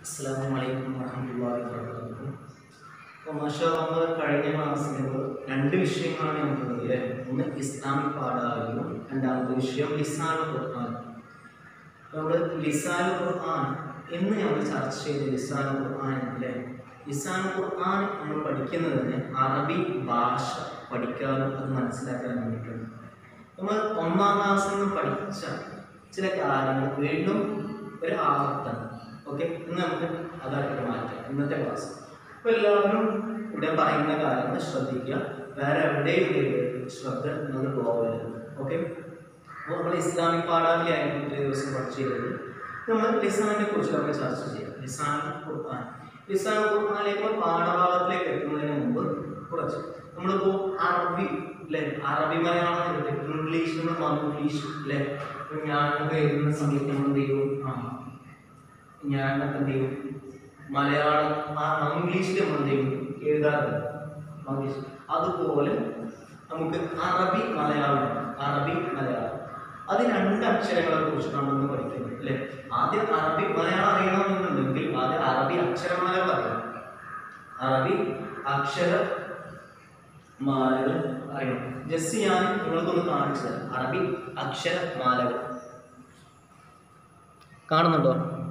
അസ്സാം വലൈക്കും വാഹമത്തല്ലാഹി വാബർക്കാത്തു അപ്പോൾ മാഷാ നമ്മൾ കഴിഞ്ഞ ക്ലാസ്സിൽ നമ്മൾ രണ്ട് വിഷയങ്ങളാണ് നമുക്ക് അല്ലേ ഒന്ന് ഇസ്ലാമിക് പാഠാവലിയും രണ്ടാമത്തെ വിഷയം ലിസാൻ ഖുർആൻ നമ്മൾ ലിസാൻ ഖുർആൻ എന്ന് നമ്മൾ ചർച്ച ചെയ്ത ലിസാൻ ഖുർആൻ അല്ലേ ലിസാൻ ഖുർആൻ നമ്മൾ പഠിക്കുന്നതിന് അറബി ഭാഷ പഠിക്കാനും അത് മനസ്സിലാക്കാനും വേണ്ടിയിട്ടാണ് നമ്മൾ ഒന്നാം ക്ലാസ്സിൽ നിന്ന് പഠിച്ച ചില കാര്യങ്ങൾ വീണ്ടും ഒരു ആവർത്തനം ഓക്കെ ഇന്ന് നമുക്ക് അതായിട്ട് മാറ്റാം ഇന്നത്തെ ക്ലാസ് അപ്പോൾ എല്ലാവരും ഇവിടെ പറയുന്ന കാര്യങ്ങൾ ശ്രദ്ധിക്കുക വേറെ എവിടെയും ഇതിലേക്ക് ശ്രദ്ധ നിങ്ങൾ പോകരുത് ഓക്കെ അപ്പോൾ നമ്മൾ ഇസ്ലാമിക് പാഠാവലി ആയിട്ട് ഇത്രയും ദിവസം പഠിച്ചു ചെയ്തത് നമ്മൾ ലിസാനെ കുറിച്ച് നമുക്ക് ചർച്ച ചെയ്യാം ലിസാൻ ഖുർആൻ ലിസാൻ ഖുർആനിലേക്ക് പാഠഭാഗത്തിലേക്ക് എത്തുന്നതിന് മുമ്പ് കുറച്ച് നമ്മളിപ്പോൾ അറബി അല്ലെ അറബി മലയാളം എന്നിട്ട് ഇംഗ്ലീഷ് നമ്മൾ വന്നു ഇംഗ്ലീഷ് അല്ലെ ഇപ്പൊ ഞാനൊക്കെ എഴുതുന്ന സമയത്ത് നമ്മൾ എന്ത് ചെയ്യും ആ ഞാനൊക്കെ എന്ത് ചെയ്യും മലയാളം ആ ഇംഗ്ലീഷിൽ നമ്മൾ എന്ത് ചെയ്യും എഴുതാറുണ്ട് ഇംഗ്ലീഷ് അതുപോലെ നമുക്ക് അറബി മലയാളം അറബി മലയാളം അത് രണ്ട് അക്ഷരങ്ങളെ കുറിച്ചിട്ടാണ് ഇന്ന് പഠിക്കുന്നത് അല്ലേ ആദ്യം അറബി മലയാളം അറിയണമെന്നുണ്ടെങ്കിൽ ആദ്യം അറബി അക്ഷരമാലകൾ അറിയണം അറബി അക്ഷര മാലകൾ അറിയണം ജസ്റ്റ് ഞാൻ നിങ്ങൾക്കൊന്ന് കാണിച്ചു തരാം അറബി അക്ഷരമാലകൾ കാണുന്നുണ്ടോ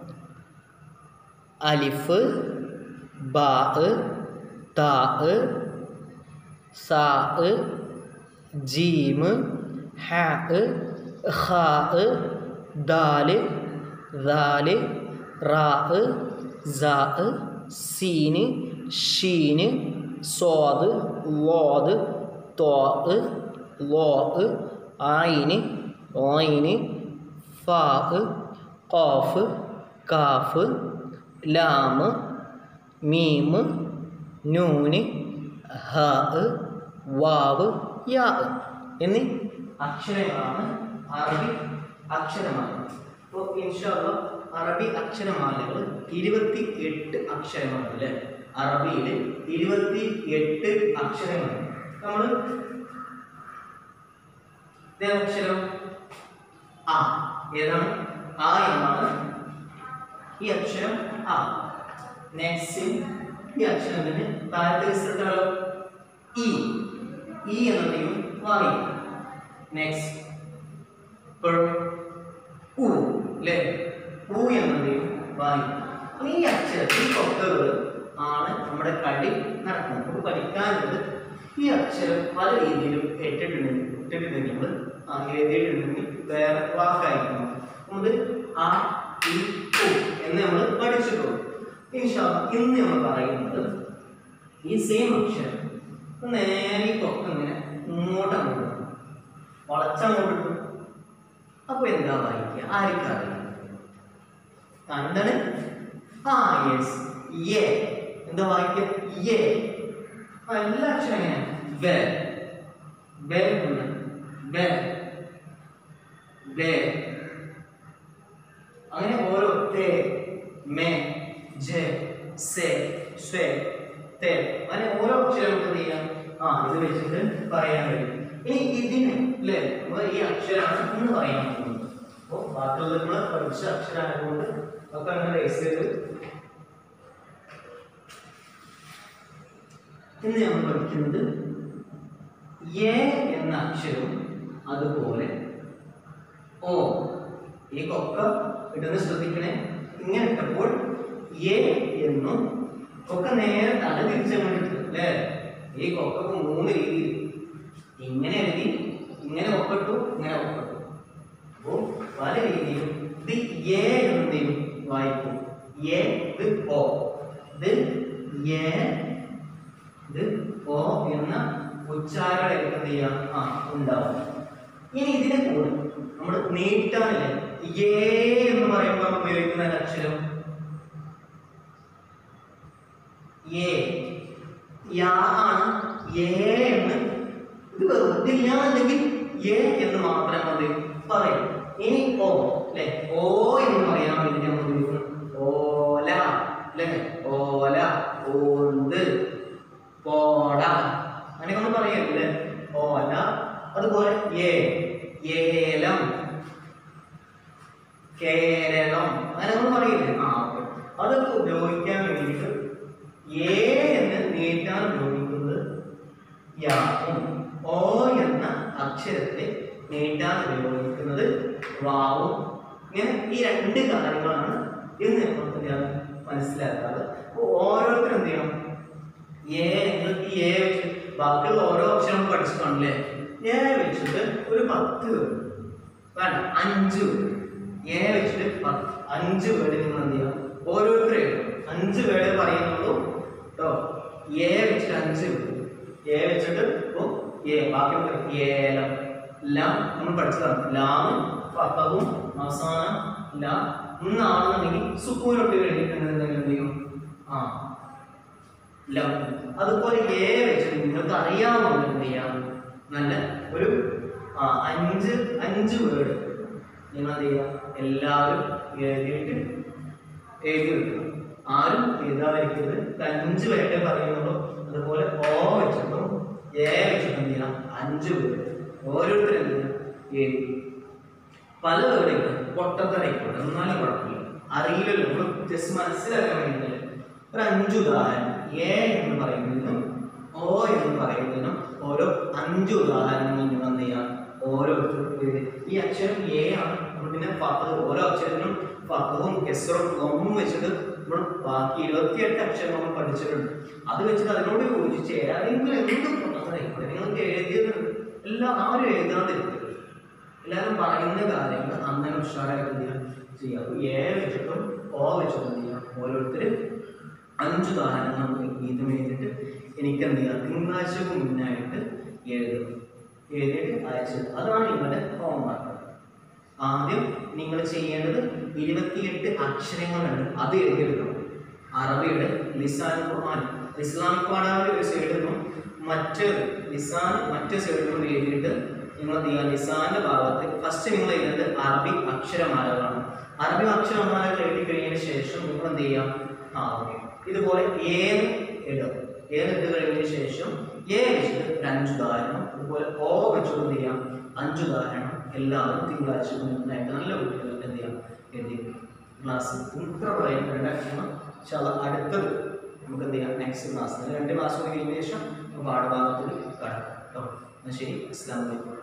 അലിഫ് ബാ താ സാ ജീം ഹ ഖ ദാല് ദാല് റാ സാ സീന് ഷീന് സ്വാദ് ലോദ് തോ ലോ ആയിന് ഓയിന് ഫാ ഖാഫ് കാഫ് ലാം മീം നൂന് ഹ വാവ് യാ എന്നീ അക്ഷരങ്ങളാണ് അറബി അക്ഷരമാല അപ്പോൾ ഇൻഷാല്ല അറബി അക്ഷരമാലകൾ ഇരുപത്തി എട്ട് അക്ഷരങ്ങളുണ്ട് അല്ലേ അറബിയിൽ ഇരുപത്തി എട്ട് അക്ഷരങ്ങളുണ്ട് നമ്മൾ അക്ഷരം ആ ഏതാണ് ആ എന്നാണ് ഈ അക്ഷരം ആ നെക്സ്റ്റ് ഈ അക്ഷരത്തിന് താഴത്തെ റിസൾട്ടുകളോ ഇ ഇ എന്നതിയും വായി നെക്സ്റ്റ് ഇപ്പോൾ ഉ അല്ലേ ഉ എന്നതിയും വായി അപ്പൊ ഈ അക്ഷരത്തിൽ ഈ കൊക്കകൾ ആണ് നമ്മുടെ കളി നടക്കുന്നത് നമുക്ക് പഠിക്കാനുള്ളത് ഈ അക്ഷരം പല രീതിയിലും ഇട്ടിട്ടുണ്ടെങ്കിൽ ഇട്ടിട്ടുണ്ടെങ്കിൽ നമ്മൾ ആ എഴുതിയിട്ടുണ്ടെങ്കിൽ വേറെ വാക്കായിരിക്കണം നമുക്ക് ആ ഈ ഉ എന്ന് നമ്മൾ പഠിച്ചിട്ടുള്ളൂ ഇൻഷാ ഇന്ന് നമ്മൾ പറയുന്നത് ഈ സെയിം അക്ഷരം നേരെ ഈ കൊക്ക ഇങ്ങനെ ഇങ്ങോട്ട് അങ്ങോട്ട് വളച്ചങ്ങോട്ട് ഇട്ടു അപ്പൊ എന്താ വായിക്കുക ആർക്കറിയാം എന്താണ് ആ യെസ് ഏ എന്താ വായിക്കുക ഏ ആ എല്ലാ അക്ഷരം എങ്ങനെയാണ് ബെ ബെ ഉണ്ട് ബെ ബെ അങ്ങനെ ഓരോ തേ മേ ജെ സെ സ്വേ തേ അങ്ങനെ ഓരോ അക്ഷരം നമുക്ക് എന്ത് ചെയ്യാം ആ ഇത് വെച്ചിട്ട് പറയാൻ കഴിയും ഇനി ഇതിന് അല്ലേ നമ്മൾ ഈ അക്ഷരമാണ് എന്ന് പറയാൻ പോകുന്നത് അപ്പോൾ ബാക്കിയുള്ളത് നമ്മൾ പഠിച്ച അക്ഷരമായതുകൊണ്ട് ഒക്കെ അങ്ങനെ റേസ് ചെയ്ത് ഇന്ന് നമ്മൾ പഠിക്കുന്നത് എ എന്ന അക്ഷരവും അതുപോലെ ഓ ഈ കൊക്ക ഇടുന്ന ശ്രദ്ധിക്കണേ ഇങ്ങനെ ഇട്ടപ്പോൾ എ എന്നും കൊക്ക നേരെ തല തിരിച്ചാൽ വേണ്ടിട്ട് അല്ലേ ഈ കൊക്കക്ക് മൂന്ന് രീതിയിൽ ഇങ്ങനെ എഴുതി ഇങ്ങനെ ഒപ്പിട്ടു ഇങ്ങനെ ഒപ്പിട്ടു അപ്പോൾ പല രീതിയിലും ഇത് എ എന്നതിൽ വായിക്കും എ ഇത് ഓ ഇത് എ ഇത് ഓ എന്ന ഉച്ചാരണം എന്ത് ചെയ്യാം ആ ഉണ്ടാവും ഇനി ഇതിനെ കൂടെ നമ്മൾ നീട്ടാനില്ലേ ഏ എന്ന് പറയുമ്പോൾ നമ്മൾ ഉപയോഗിക്കുന്ന ഒരു അക്ഷരം ഏ യാ ആണ് ഏ എന്ന് ഇത് വെറുതെ ഇല്ലാന്നുണ്ടെങ്കിൽ ഏ എന്ന് മാത്രം മതി പറയും ഇനി ഓ അല്ലെ ഓ എന്ന് പറയാൻ വേണ്ടി നമ്മൾ ഉപയോഗിക്കുന്നു ഓല അല്ലെ ഓല ഓന്ത് പോട അങ്ങനെ നമ്മൾ പറയല്ലേ ഓല അതുപോലെ ഏ ഏലം കേരളം അങ്ങനെ നമ്മൾ പറയില്ലേ ആ ഓക്കെ അതൊക്കെ ഉപയോഗിക്കും അക്ഷരത്തെ നീട്ടാൻ ഉപയോഗിക്കുന്നത് വാവും ഇങ്ങനെ ഈ രണ്ട് കാര്യങ്ങളാണ് ഇന്ന് നമുക്ക് എന്ത് ചെയ്യണം മനസ്സിലാക്കാറ് അപ്പോൾ ഓരോരുത്തരും എന്ത് ചെയ്യണം എ നിങ്ങൾക്ക് ഈ എ വെച്ച് ബാക്കിയുള്ള ഓരോ അക്ഷരം പഠിച്ചിട്ടുണ്ടല്ലേ എ വെച്ചിട്ട് ഒരു പത്ത് വേർഡ് വേണ്ട അഞ്ച് വേർഡ് എ വെച്ചിട്ട് പത്ത് അഞ്ച് വേർഡ് നിങ്ങൾ എന്ത് ചെയ്യാം ഓരോരുത്തരും എഴുതും അഞ്ച് വേർഡ് പറയുന്നുള്ളൂ കേട്ടോ എ വെച്ചിട്ട് അഞ്ച് വേർഡ് എ വെച്ചിട്ട് ഇപ്പോൾ എ ബാക്കി പറയും ഏലം ലം നമ്മൾ പഠിച്ചതാണ് ലാമും ഫത്തവും അവസാനം ല ഇന്നാണെന്നുണ്ടെങ്കിൽ സുക്കൂനൊട്ട് കഴിഞ്ഞിട്ടുണ്ടെന്നുണ്ടെങ്കിൽ എന്ത് ചെയ്യും ആ ലം അതുപോലെ എ വെച്ചിട്ട് നിങ്ങൾക്ക് അറിയാവുന്ന എന്ത് ചെയ്യാം നല്ല ഒരു ആ, അഞ്ച് അഞ്ച് വേർഡ് നിങ്ങൾ എന്ത് ചെയ്യുക എല്ലാവരും എഴുതിയിട്ട് എഴുതി വെക്കുക ആരും എഴുതാതിരിക്കരുത് ഇത് അഞ്ച് പേരുടെ പറയുന്നുള്ളൂ അതുപോലെ ഓ വെച്ചിട്ടും എ വെച്ചിട്ടും എന്ത് ചെയ്യണം അഞ്ച് പേര് ഓരോരുത്തരും എന്ത് ചെയ്യണം എഴുതി പല വേർഡുകൾ പൊട്ടത്തരയിക്കോട്ടെ എന്നാലും കുഴപ്പമില്ല അറിയില്ലല്ലോ നമ്മൾ ജസ്റ്റ് മനസ്സിലാക്കാൻ വേണ്ടിയിട്ടല്ലേ ഒരു അഞ്ച് ഉദാഹരണം എ എന്ന് പറയുന്നതിനും ഓ എന്ന് പറയുന്നതിനും ഓരോ അഞ്ച് ഉദാഹരണങ്ങൾ നിങ്ങൾ എന്ത് ചെയ്യാം ഓരോരുത്തരും എഴുതി. ഈ അക്ഷരം എ ആണ് നമ്മൾ പിന്നെ ഫത്ത് ഓരോ അക്ഷരത്തിനും ഫത്തവും കെസറും ഗമ്മും വെച്ചിട്ട് നമ്മൾ ബാക്കി ഇരുപത്തിയെട്ട് അക്ഷരം നമ്മൾ പഠിച്ചിട്ടുണ്ട് അത് വെച്ചിട്ട് അതിനോട് യോജിച്ച് ഏതെങ്കിലും എന്ത് പൊട്ടത്തരയിക്കോട്ടെ നിങ്ങൾക്ക് എഴുതിയത് എല്ലാം ആരും എഴുതാതിരിക്കരുത് എല്ലാവരും പറയുന്ന കാര്യങ്ങൾ അങ്ങനെ ഉഷാറായിട്ട് എന്ത് ചെയ്യാം ചെയ്യാം അപ്പോൾ എ വെച്ചിട്ടും ഓ വെച്ചിട്ടും എന്ത് ചെയ്യാം ഓരോരുത്തർ അഞ്ച് ഉദാഹരണങ്ങൾ നമുക്ക് ഗീതം എഴുതിയിട്ട് എനിക്ക് എന്ത് ചെയ്യാം തിങ്കളാഴ്ചക്ക് മുന്നായിട്ട് എഴുതും എഴുതിയിട്ട് അയച്ചു അതാണ് നിങ്ങളുടെ ഹോംവർക്ക് ആദ്യം നിങ്ങൾ ചെയ്യേണ്ടത് ഇരുപത്തിയെട്ട് അക്ഷരങ്ങളുണ്ട് അത് എഴുതിയെടുക്കണം അറബിയുടെ ലിസാൻ ഖുർആൻ ഇസ്ലാമിക് പാഠാവലി ഒരു സൈഡിൽ നിന്നും മറ്റ് ലിസാൻ മറ്റ് സൈഡിൽ നിന്നും എഴുതിയിട്ട് നിങ്ങൾ എന്ത് ചെയ്യുക ലിസാന്റെ ഭാഗത്ത് ഫസ്റ്റ് നിങ്ങൾ എഴുതേണ്ടത് അറബി അക്ഷരമാലകളാണ് അറബി അക്ഷരമാലകൾ എഴുതി കഴിഞ്ഞതിന് ശേഷം നിങ്ങൾ എന്ത് ചെയ്യാം ആ ഓക്കെ ഇതുപോലെ ഏത് ഇടും ഏത് ഇട്ട് കഴിഞ്ഞതിന് ശേഷം എ വെച്ചിട്ട് ഒരു അഞ്ച് ഉദാഹരണം അതുപോലെ ഓ വെച്ചുകൊണ്ട് എന്ത് ചെയ്യാം അഞ്ച് ഉദാഹരണം എല്ലാവരും തിങ്കളാഴ്ച മുന്നായിട്ട് നല്ല കുട്ടികൾ എന്ത് ചെയ്യാം എഴുതി ക്ലാസ് ഇത്ര പറയുന്ന രണ്ടാക്ഷരം പക്ഷെ അത് അടുത്തത് നമുക്ക് എന്ത് ചെയ്യാം നെക്സ്റ്റ് ക്ലാസ് രണ്ട് ക്ലാസ് കൂടി കഴിഞ്ഞ ശേഷം പാഠഭാഗത്തിൽ കടക്കാം കേട്ടോ എന്നാൽ ശരി അസ്ലാം വലൈക്കും